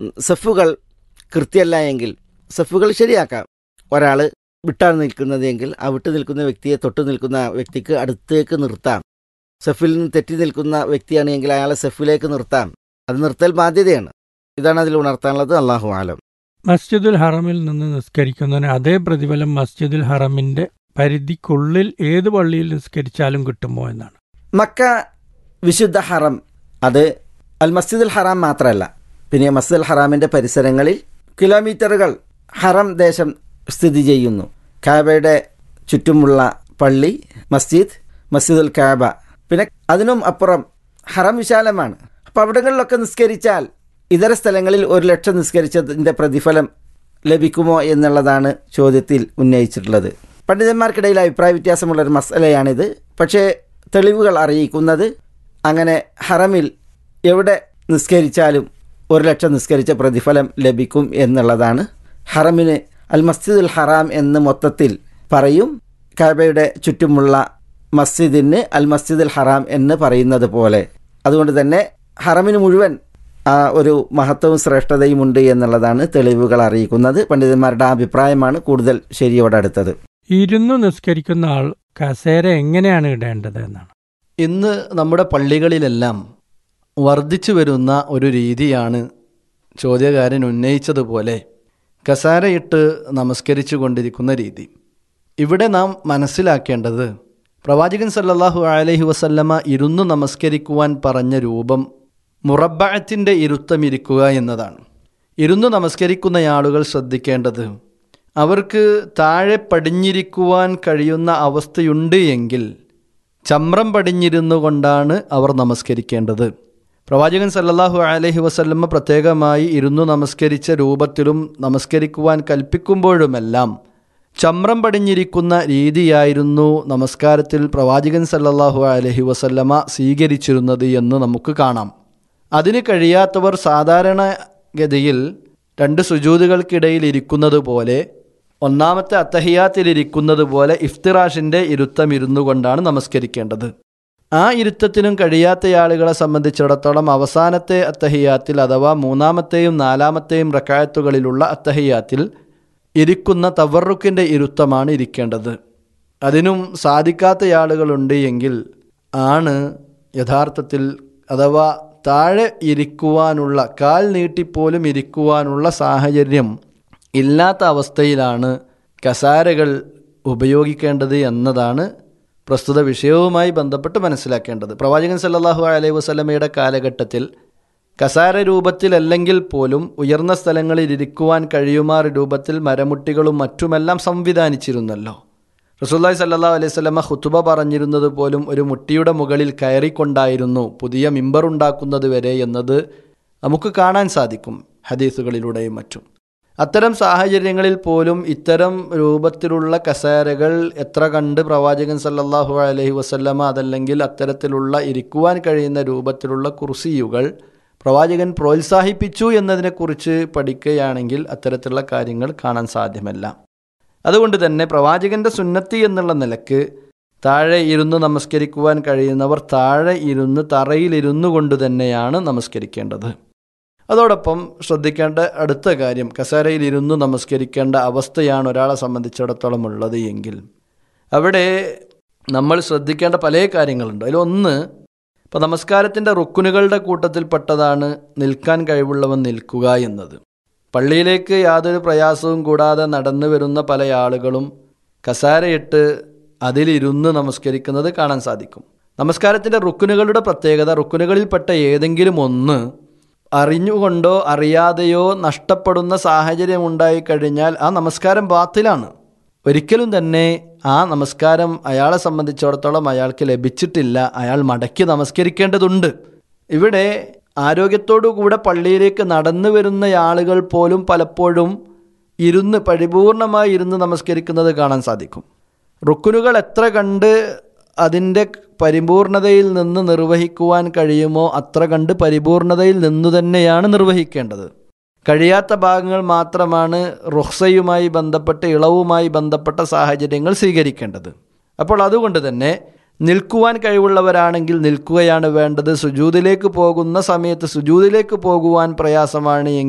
സെഫുകൾ കൃത്യമല്ല എങ്കിൽ സെഫുകൾ ശരിയാക്കാം ഒരാൾ വിട്ടാണ് നിൽക്കുന്നതെങ്കിൽ ആ വിട്ടു നിൽക്കുന്ന വ്യക്തിയെ തൊട്ട് നിൽക്കുന്ന വ്യക്തിക്ക് അടുത്തേക്ക് നിർത്താം സെഫിൽ നിന്ന് തെറ്റി നിൽക്കുന്ന വ്യക്തിയാണെങ്കിൽ അയാളെ സെഫിലേക്ക് നിർത്താം അത് നിർത്തൽ ബാധ്യതയാണ് ഇതാണ് അതിൽ ഉണർത്താനുള്ളത് അള്ളാഹു ആലം മസ്ജിദുൽ ഹറമിൽ നിന്ന് നിസ്കരിക്കുന്നതിന് അതേ പ്രതിഫലം മസ്ജിദുൽ ഹറമിന്റെ പരിധിക്കുള്ളിൽ ഏത് പള്ളിയിൽ നിസ്കരിച്ചാലും കിട്ടുമോ എന്നാണ് മക്ക വിശുദ്ധ ഹറം അത് അൽ മസ്ജിദുൽ ഹറാം മാത്രമല്ല പിന്നെ മസ്ജിദുൽ ഹറാമിൻ്റെ പരിസരങ്ങളിൽ കിലോമീറ്ററുകൾ ഹറം ദേശം സ്ഥിതി ചെയ്യുന്നു കാബയുടെ ചുറ്റുമുള്ള പള്ളി മസ്ജിദ് മസ്ജിദുൽ കാബ പിന്നെ അതിനും അപ്പുറം ഹറം വിശാലമാണ് അപ്പോൾ അവിടങ്ങളിലൊക്കെ നിസ്കരിച്ചാൽ ഇതര സ്ഥലങ്ങളിൽ ഒരു ലക്ഷം നിസ്കരിച്ചതിൻ്റെ പ്രതിഫലം ലഭിക്കുമോ എന്നുള്ളതാണ് ചോദ്യത്തിൽ ഉന്നയിച്ചിട്ടുള്ളത് പണ്ഡിതന്മാർക്കിടയിൽ അഭിപ്രായ വ്യത്യാസമുള്ള ഒരു മസലയാണിത് പക്ഷേ തെളിവുകൾ അറിയിക്കുന്നത് അങ്ങനെ ഹറമിൽ എവിടെ നിസ്കരിച്ചാലും ഒരു ലക്ഷം നിസ്കരിച്ച പ്രതിഫലം ലഭിക്കും എന്നുള്ളതാണ് ഹറമിന് അൽ മസ്ജിദുൽ ഹറാം എന്ന് മൊത്തത്തിൽ പറയും കാബയുടെ ചുറ്റുമുള്ള മസ്ജിദിന് അൽ മസ്ജിദുൽ ഹറാം എന്ന് പറയുന്നത് പോലെ അതുകൊണ്ട് തന്നെ ഹറമിന് മുഴുവൻ ആ ഒരു മഹത്വവും ശ്രേഷ്ഠതയും ഉണ്ട് എന്നുള്ളതാണ് തെളിവുകൾ അറിയിക്കുന്നത് പണ്ഡിതന്മാരുടെ ആ അഭിപ്രായമാണ് കൂടുതൽ ശരിയോടടുത്തത് ഇരുന്നു നിസ്കരിക്കുന്ന ആൾ കസേര എങ്ങനെയാണ് ഇടേണ്ടത് എന്നാണ് ഇന്ന് നമ്മുടെ പള്ളികളിലെല്ലാം വർദ്ധിച്ചു വരുന്ന ഒരു രീതിയാണ് ചോദ്യകാരൻ ഉന്നയിച്ചതുപോലെ കസാരയിട്ട് നമസ്കരിച്ചു കൊണ്ടിരിക്കുന്ന രീതി ഇവിടെ നാം മനസ്സിലാക്കേണ്ടത് പ്രവാചകൻ സല്ലല്ലാഹു അലൈഹി വസല്ലമ ഇരുന്ന് നമസ്കരിക്കുവാൻ പറഞ്ഞ രൂപം മുറബഴത്തിൻ്റെ ഇരുത്തമിരിക്കുക എന്നതാണ് ഇരുന്ന് നമസ്കരിക്കുന്ന ആളുകൾ ശ്രദ്ധിക്കേണ്ടത് അവർക്ക് താഴെ പടിഞ്ഞിരിക്കുവാൻ കഴിയുന്ന അവസ്ഥയുണ്ട് എങ്കിൽ ചമ്രം പടിഞ്ഞിരുന്നു കൊണ്ടാണ് അവർ നമസ്കരിക്കേണ്ടത് പ്രവാചകൻ സല്ലല്ലാഹു അലൈഹി വസല്ലമ്മ പ്രത്യേകമായി ഇരുന്നു നമസ്കരിച്ച രൂപത്തിലും നമസ്കരിക്കുവാൻ കൽപ്പിക്കുമ്പോഴുമെല്ലാം ചമ്രം പടിഞ്ഞിരിക്കുന്ന രീതിയായിരുന്നു നമസ്കാരത്തിൽ പ്രവാചകൻ സല്ലല്ലാഹു അലൈഹി വസല്ലമ സ്വീകരിച്ചിരുന്നത് എന്ന് നമുക്ക് കാണാം അതിന് കഴിയാത്തവർ സാധാരണഗതിയിൽ രണ്ട് സുജൂതുകൾക്കിടയിൽ ഇരിക്കുന്നത് പോലെ ഒന്നാമത്തെ അത്തഹിയാത്തിൽ ഇരിക്കുന്നത് പോലെ ഇഫ്തിറാഷിൻ്റെ ഇരുത്തം ഇരുന്നു കൊണ്ടാണ് നമസ്കരിക്കേണ്ടത് ആ ഇരുത്തത്തിനും കഴിയാത്ത ആളുകളെ സംബന്ധിച്ചിടത്തോളം അവസാനത്തെ അത്തഹിയാത്തിൽ അഥവാ മൂന്നാമത്തെയും നാലാമത്തെയും റക്കായത്തുകളിലുള്ള അത്തഹിയാത്തിൽ ഇരിക്കുന്ന തവറുക്കിൻ്റെ ഇരുത്തമാണ് ഇരിക്കേണ്ടത് അതിനും സാധിക്കാത്ത ആളുകളുണ്ട് എങ്കിൽ ആണ് യഥാർത്ഥത്തിൽ അഥവാ താഴെ ഇരിക്കുവാനുള്ള കാൽ നീട്ടിപ്പോലും ഇരിക്കുവാനുള്ള സാഹചര്യം ഇല്ലാത്ത അവസ്ഥയിലാണ് കസാരകൾ ഉപയോഗിക്കേണ്ടത് എന്നതാണ് പ്രസ്തുത വിഷയവുമായി ബന്ധപ്പെട്ട് മനസ്സിലാക്കേണ്ടത് പ്രവാചകൻ സല്ലല്ലാഹു അലൈഹി വസല്ലമയുടെ കാലഘട്ടത്തിൽ കസാര രൂപത്തിലല്ലെങ്കിൽ പോലും ഉയർന്ന സ്ഥലങ്ങളിൽ ഇരിക്കുവാൻ കഴിയുമാർ രൂപത്തിൽ മരമുട്ടികളും മറ്റുമെല്ലാം സംവിധാനിച്ചിരുന്നല്ലോ റസൂല്ലായി സല്ലാ അലൈഹി സ്വലമ ഹുത്തുബ പറഞ്ഞിരുന്നത് പോലും ഒരു മുട്ടിയുടെ മുകളിൽ കയറിക്കൊണ്ടായിരുന്നു പുതിയ മിമ്പർ ഉണ്ടാക്കുന്നത് വരെ എന്നത് നമുക്ക് കാണാൻ സാധിക്കും ഹദീസുകളിലൂടെയും മറ്റും അത്തരം സാഹചര്യങ്ങളിൽ പോലും ഇത്തരം രൂപത്തിലുള്ള കസേരകൾ എത്ര കണ്ട് പ്രവാചകൻ സല്ലല്ലാഹു അലൈഹി വസല്ലമ അതല്ലെങ്കിൽ അത്തരത്തിലുള്ള ഇരിക്കുവാൻ കഴിയുന്ന രൂപത്തിലുള്ള കുർസിയുകൾ പ്രവാചകൻ പ്രോത്സാഹിപ്പിച്ചു എന്നതിനെക്കുറിച്ച് പഠിക്കുകയാണെങ്കിൽ അത്തരത്തിലുള്ള കാര്യങ്ങൾ കാണാൻ സാധ്യമല്ല അതുകൊണ്ട് തന്നെ പ്രവാചകന്റെ സുന്നത്തി എന്നുള്ള നിലക്ക് താഴെ ഇരുന്ന് നമസ്കരിക്കുവാൻ കഴിയുന്നവർ താഴെ ഇരുന്ന് തറയിലിരുന്നു കൊണ്ട് തന്നെയാണ് നമസ്കരിക്കേണ്ടത് അതോടൊപ്പം ശ്രദ്ധിക്കേണ്ട അടുത്ത കാര്യം കസേരയിൽ ഇരുന്ന് നമസ്കരിക്കേണ്ട അവസ്ഥയാണ് ഒരാളെ സംബന്ധിച്ചിടത്തോളം ഉള്ളത് എങ്കിൽ അവിടെ നമ്മൾ ശ്രദ്ധിക്കേണ്ട പല കാര്യങ്ങളുണ്ട് അതിലൊന്ന് ഇപ്പോൾ നമസ്കാരത്തിൻ്റെ റുക്കുനുകളുടെ കൂട്ടത്തിൽപ്പെട്ടതാണ് നിൽക്കാൻ കഴിവുള്ളവൻ നിൽക്കുക എന്നത് പള്ളിയിലേക്ക് യാതൊരു പ്രയാസവും കൂടാതെ നടന്നു വരുന്ന പല ആളുകളും കസാരയിട്ട് അതിലിരുന്ന് നമസ്കരിക്കുന്നത് കാണാൻ സാധിക്കും നമസ്കാരത്തിൻ്റെ റുക്കുനുകളുടെ പ്രത്യേകത റുക്കുനുകളിൽപ്പെട്ട ഏതെങ്കിലും ഒന്ന് അറിഞ്ഞുകൊണ്ടോ അറിയാതെയോ നഷ്ടപ്പെടുന്ന സാഹചര്യം ഉണ്ടായിക്കഴിഞ്ഞാൽ ആ നമസ്കാരം ബാത്തിലാണ് ഒരിക്കലും തന്നെ ആ നമസ്കാരം അയാളെ സംബന്ധിച്ചിടത്തോളം അയാൾക്ക് ലഭിച്ചിട്ടില്ല അയാൾ മടക്കി നമസ്കരിക്കേണ്ടതുണ്ട് ഇവിടെ ആരോഗ്യത്തോടുകൂടെ പള്ളിയിലേക്ക് നടന്നു വരുന്ന ആളുകൾ പോലും പലപ്പോഴും ഇരുന്ന് പരിപൂർണമായി ഇരുന്ന് നമസ്കരിക്കുന്നത് കാണാൻ സാധിക്കും റുക്കുനുകൾ എത്ര കണ്ട് അതിൻ്റെ പരിപൂർണതയിൽ നിന്ന് നിർവഹിക്കുവാൻ കഴിയുമോ അത്ര കണ്ട് പരിപൂർണതയിൽ നിന്നു തന്നെയാണ് നിർവഹിക്കേണ്ടത് കഴിയാത്ത ഭാഗങ്ങൾ മാത്രമാണ് റുഹ്സയുമായി ബന്ധപ്പെട്ട് ഇളവുമായി ബന്ധപ്പെട്ട സാഹചര്യങ്ങൾ സ്വീകരിക്കേണ്ടത് അപ്പോൾ അതുകൊണ്ട് തന്നെ നിൽക്കുവാൻ കഴിവുള്ളവരാണെങ്കിൽ നിൽക്കുകയാണ് വേണ്ടത് സുജൂദിലേക്ക് പോകുന്ന സമയത്ത് സുജൂദിലേക്ക് പോകുവാൻ പ്രയാസമാണ്